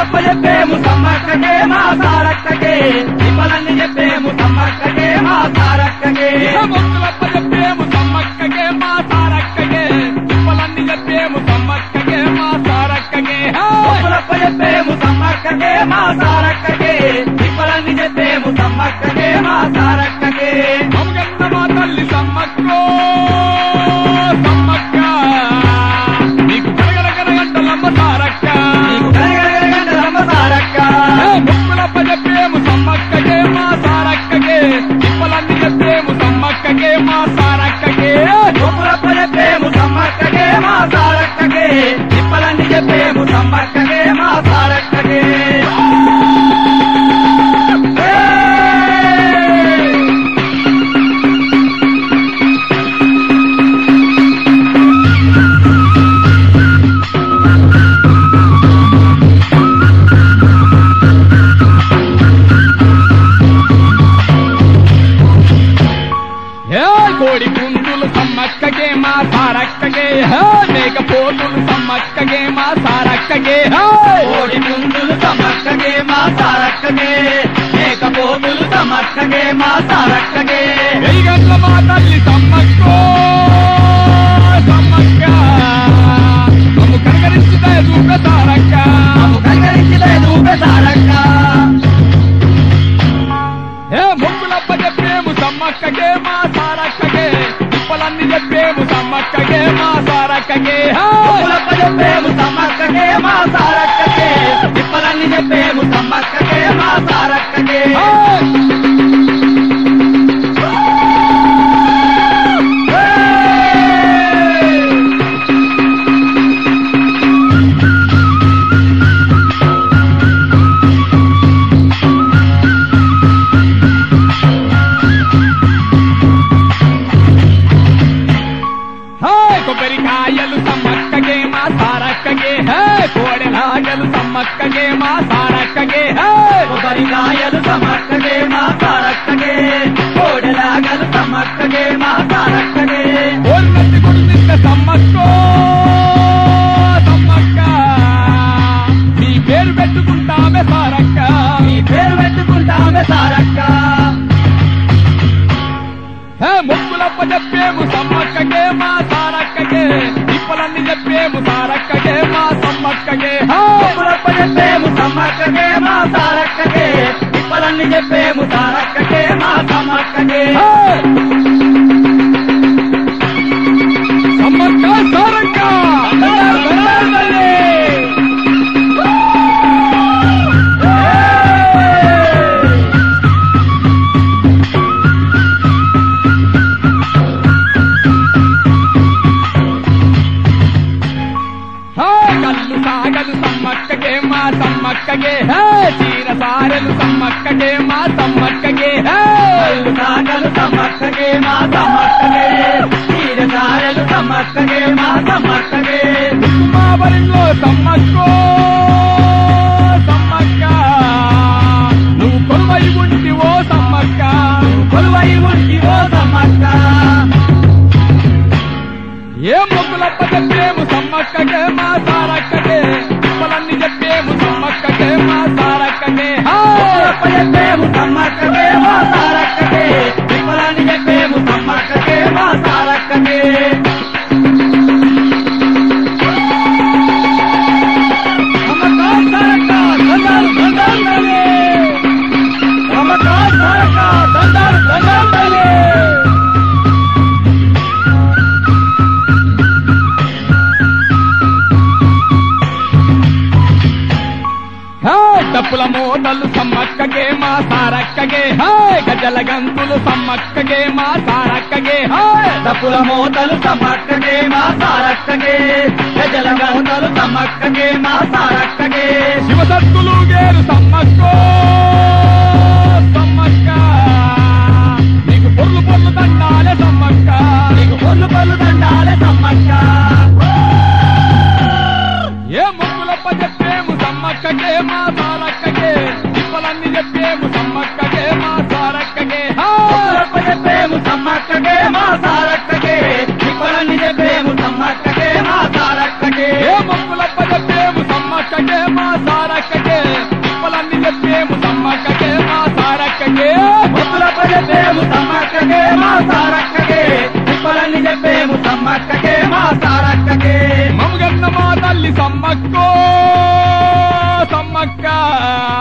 మొక్కులప్ప చెప్పేము సమ్మక్కకే మా సారక్కకే తిప్పలన్నీ చెప్పేము సమ్మక్కకే మా సారక్కకే మొక్కులప్ప చెప్పేము సమ్మక్కగే మా సారక్కగే తిప్పలన్నీ చెప్పేము సమ్మక్కగే మా సారక్కగే మొక్కులప్ప చెప్పేము సమ్మక్కకే మా సారక్కకే తిప్పలన్నీ చెప్పేము సమ్మక్కకే మా సారక్కకే మమగన్న మా తల్లి సమ్మక్కో సమ్మక్క నీకు కరగల కరగంటలమ్మ సారక్క నీకు గరగరగరగంటలమ్మ సారక్క ముక్కులప్ప చెప్పేము సమ్మక్కగే మా సారక్కగే తిప్పలన్నీ చెప్పేము సమ్మక్కగే మా సారక్కగే మొక్కులప్ప చెప్పేము సమ్మక్కకే మా సారక్కకే తిప్పలన్నీ చెప్పేము సమ్మక్కకే మా సారక్కకే హే కోడి పుంజులు సమ్మక్కగే మా సారక్కగే హే మేకపోతులు సమ్మక్కగే మా సారక్కగే హే కోడి పుంజులు సమ్మక్కగే మా సారక్కగే మేకపోతులు సమ్మక్కగే మా సారక్కగే వెయ్యగండ్ల మా తల్లి సమ్మక్కో సమ్మక్క మమ్ము కనకరించుదా చూపే సారక్క మాకు కనికరించితే దూపే సారక్క హే ముగ్గులప్ప చెప్పేము సమ్మక్కగే మా సారక్కగే తిప్పలన్నీ చెప్పేము సమ్మక్కగే మా సారక్కగే హే పులప్ప చెప్పేము సమ్మక్కగే మా సారక్కగే తిప్పలన్నీ చెప్పేము సమ్మక్కగే మా సారక్కగే హే హే కొబ్బరికాయలు సమ్మక్కగే మా సారక్కగే హే కోడెలాగలు సమ్మక్కగే మా సారక్కగే హే కొబ్బరికాయలు సమ్మక్కగే మా సారక్కగే కోడెలాగలు సమ్మక్కగే మా సారక్కగే ఓర్నెత్తి గుడిసిన సమ్మక్కో సమ్మక్క నీ పేరు పెట్టుకుంటామే సారక్క మీ పేరు పెట్టుకుంటామే సారక్క హే ముక్కులప్ప చెప్పేము సమ్మక్కగే మా సారక్కగే తిప్పలన్నీ చెప్పేము సారక్కగే మా సమ్మక్కగే హే పులప్ప చెప్పేము సమ్మక్కగే మా సారక్కగే తిప్పలన్నీ చెప్పేము సారక్కగే మా సమ్మక్కగే హే! సమ్మక్క సారక్క దండాలు హే కళ్ళు సాగలు సమ్మక్కగే మా సమ్మక్కగే హే చీర సారెలు సమ్మక్కగే మా సమ్మక్కగే హే కళ్ళు సాగలు సమ్మక్కగే మా సమ్మక్కగే తీర సారెలు సమ్మక్కగే మా సమ్మక్కగే కుమావరిలో సమ్మక్కో సమ్మక్క నువ్వు కొలువై ఉంటి ఓ సమ్మక్క కొలువై ఉంటి ఓ సమ్మక్క ఏ మొగ్గులప్ప చెప్పేము సమ్మక్కగే మా సారక్కగే తిప్పలన్నీ చెప్పేము సమ్మక్కగే మా సారక్కగే హే! పులప్ప చెప్పేము సమ్మక్కగే మా సారక్కగే తిప్పలని చెప్పేము సమ్మక్కగే మా సారక్కగే సమ్మక్క సారక్క దండాలు దండాలు తల్లి. సమ్మక్క సారక్క దండాలు దండాలు తల్లి. హే డప్పుల మోతలు సమ్మక్కగే మా సారక్కగే హే గజల గంతులు సమ్మక్కగే మా సారక్కగే హే తప్పుల మోతలు సమ్మక్కగే మా సారక్కగే ప్రజల మోతలు సమ్మక్కగే మా సారక్కగే శివసత్తులు గేరు సమ్మక్కో సమ్మక్క నీకు పొర్లు పొర్లు దండాలే సమ్మక్క నీకు పొల్లు పొల్లు దండాలే సమ్మక్క ఏ ముగ్గులప్ప చెప్పేము సమ్మక్కగే మా సారక్కగే తిప్పలన్నీ చెప్పేము సమ్మక్కగే మా సారక్కగే హే తప్పులప్ప చెప్పేము సమ్మక్కగే మా సారక్కగే నిప్పులన్నీ చెప్పేము సమ్మక్కగే మా సారక్కగే ఏ మొక్కులప్ప చెప్పేము సమ్మక్కగే మా సారక్కగే సమ్మక్క